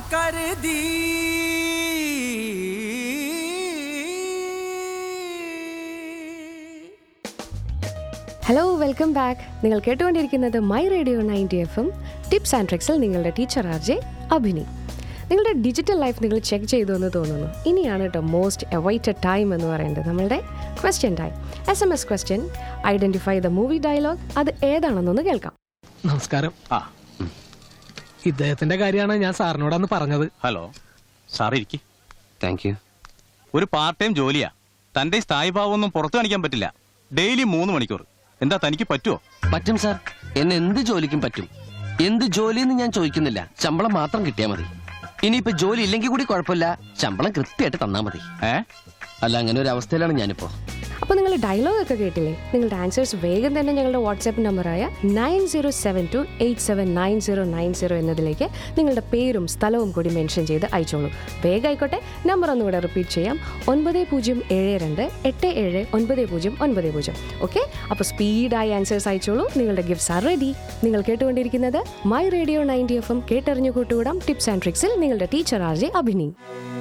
കരുതി hello welcome back നിങ്ങൾ കേട്ടുകൊണ്ടിരിക്കുന്നത് my radio ninety F M tips and ട്രിക്സിൽ നിങ്ങളുടെ ടീച്ചർ ആർ ജെ അഭിനി നിങ്ങളുടെ ഡിജിറ്റൽ ലൈഫ് നിങ്ങൾ ചെക്ക് ചെയ്തു എന്ന് തോന്നുന്നു ഇനിയാണ് കേട്ടോ മോസ്റ്റ് അവൈറ്റഡ് ടൈം എന്ന് പറയുന്നത് നമ്മളുടെ question time S M S question identify the movie dialogue അത് ഏതാണെന്നൊന്ന് കേൾക്കാം നമസ്കാരം ആ ഇദ്ദേഹത്തിന്റെ കാര്യമാണ് ഞാൻ സാറിനോടന്ന് പറഞ്ഞത് ഹലോ സാർ ഇരിക്കി താങ്ക് യു ഒരു പാർട്ട് ടൈം ജോലിയാ തന്റെ ഈ സ്ഥായി ഭാവമൊന്നും പുറത്തു കാണിക്കാൻ പറ്റില്ല ഡെയിലി മൂന്ന് മണിക്കൂർ എന്താ തനിക്ക് പറ്റുമോ പറ്റും സാർ എന്നെ എന്ത് ജോലിക്കും പറ്റും എന്ത് ജോലിയെന്ന് ഞാൻ ചോദിക്കുന്നില്ല ശമ്പളം മാത്രം കിട്ടിയാൽ മതി ഇനിയിപ്പോ ജോലി ഇല്ലെങ്കിൽ കൂടി കുഴപ്പമില്ല ശമ്പളം കൃത്യമായിട്ട് തന്നാ മതി ഏ അല്ല അങ്ങനെ ഒരു അവസ്ഥയിലാണ് ഞാനിപ്പോ അപ്പോൾ നിങ്ങൾ ഡയലോഗ് ഒക്കെ കേട്ടില്ലേ നിങ്ങളുടെ ആൻസേഴ്സ് വേഗം തന്നെ ഞങ്ങളുടെ വാട്സാപ്പ് നമ്പറായ nine zero seven two eight seven nine zero nine zero എന്നതിലേക്ക് നിങ്ങളുടെ പേരും സ്ഥലവും കൂടി മെൻഷൻ ചെയ്ത് അയച്ചോളൂ വേഗം ആയിക്കോട്ടെ നമ്പർ ഒന്നുകൂടെ റിപ്പീറ്റ് ചെയ്യാം ഒൻപത് പൂജ്യം ഏഴ് രണ്ട് എട്ട് ഏഴ് ഒൻപത് പൂജ്യം ഒൻപത് പൂജ്യം ഓക്കെ അപ്പോൾ സ്പീഡായി ആൻസേഴ്സ് അയച്ചോളൂ നിങ്ങളുടെ ഗിഫ്റ്റ്സ് ആർ റെഡി നിങ്ങൾ കേട്ടുകൊണ്ടിരിക്കുന്നത് my radio ninety F M കേട്ടറിഞ്ഞു കൂട്ടുകൂടാം ടിപ്സ് ആൻഡ് ട്രിക്സിൽ നിങ്ങളുടെ ടീച്ചർ ആർ ജെ അഭിനി